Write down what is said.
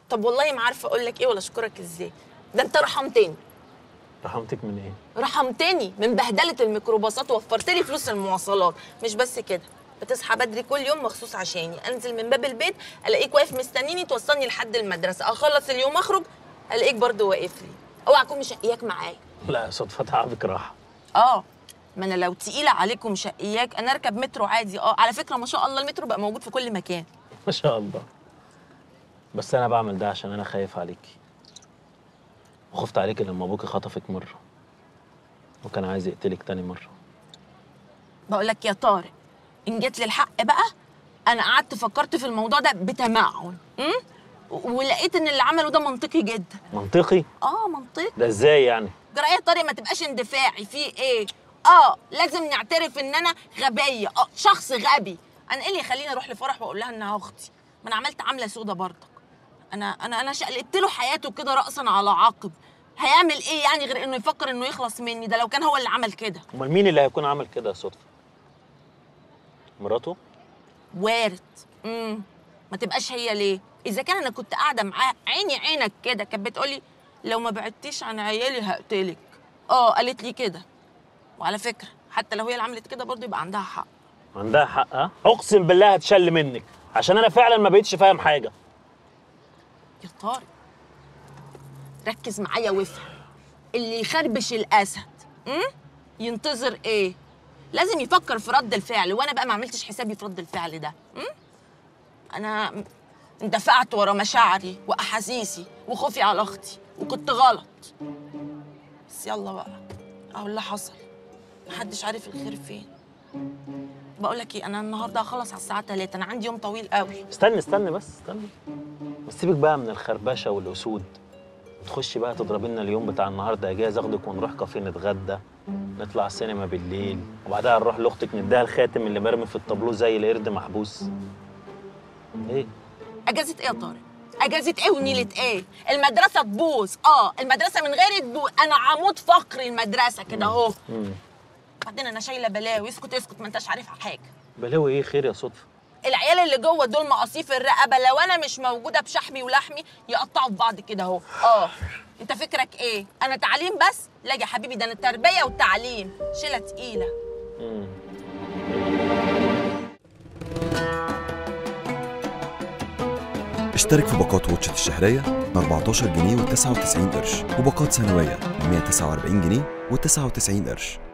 طب والله ما عارفه اقول لك ايه ولا اشكرك ازاي ده انت رحمتني رحمتك من ايه رحمتني من بهدله الميكروباصات ووفرت لي فلوس المواصلات مش بس كده بتصحى بدري كل يوم مخصوص عشاني انزل من باب البيت الاقيك واقف مستنيني توصلني لحد المدرسه اخلص اليوم اخرج الاقيك برضو واقف لي اوعى اكون مشقياك معايا لا صدفه تعبك راحه اه ما انا لو تقيله عليكم مشقياك انا اركب مترو عادي اه على فكره ما شاء الله المترو بقى موجود في كل مكان ما شاء الله بس انا بعمل ده عشان انا خايف عليكي وخفت عليكي لما ابوكي خطفك مره وكان عايز يقتلك تاني مره بقول لك يا طارق ان جيت للحق بقى انا قعدت فكرت في الموضوع ده بتمعن امم ولقيت ان اللي عمله ده منطقي جدا منطقي اه منطقي ده ازاي يعني جرى يا طارق ما تبقاش اندفاعي في ايه اه لازم نعترف ان انا غبيه اه شخص غبي انا ايه اللي يخليني اروح لفرح واقول لها انها اختي ما انا عملت عامله سودا برضك انا انا انا شقلبت له حياته كده راسا على عقب هيعمل ايه يعني غير انه يفكر انه يخلص مني ده لو كان هو اللي عمل كده امال مين اللي هيكون عمل كده صدفه مراته وارد امم ما تبقاش هي ليه اذا كان انا كنت قاعده معاه عيني عينك كده كانت بتقولي لو ما بعدتيش عن عيالي هقتلك اه قالت لي كده وعلى فكره حتى لو هي اللي عملت كده برضه يبقى عندها حق عندها حق ها اقسم بالله هتشل منك عشان انا فعلا ما بقتش فاهم حاجه يا طارق ركز معايا وافهم اللي يخربش الاسد امم ينتظر ايه لازم يفكر في رد الفعل وانا بقى ما عملتش حسابي في رد الفعل ده امم انا م- اندفعت ورا مشاعري واحاسيسي وخوفي على اختي وكنت غلط بس يلا بقى اهو اللي حصل محدش عارف الخير فين بقول لك ايه انا النهارده هخلص على الساعه 3 انا عندي يوم طويل قوي استني استني بس استني بس سيبك بقى من الخربشه والاسود تخشي بقى تضربي لنا اليوم بتاع النهارده اجازه اخدك ونروح كافيه نتغدى نطلع السينما بالليل وبعدها نروح لاختك نديها الخاتم اللي مرمي في الطابلوه زي القرد محبوس ايه اجازه ايه يا طارق اجازه ايه ونيله ايه المدرسه تبوظ اه المدرسه من غيري تبوظ انا عمود فقر المدرسه كده اهو مم. بعدين انا شايله بلاوي اسكت اسكت ما انتش عارف حاجه بلاوي ايه خير يا صدفه العيال اللي جوه دول مقاصيف الرقبه لو انا مش موجوده بشحمي ولحمي يقطعوا في بعض كده اهو اه انت فكرك ايه انا تعليم بس لا يا حبيبي ده انا التربيه والتعليم شيله تقيله مم. اشترك في باقات واتشت الشهرية ب 14 جنيه و99 قرش وباقات سنوية ب 149 جنيه و99 قرش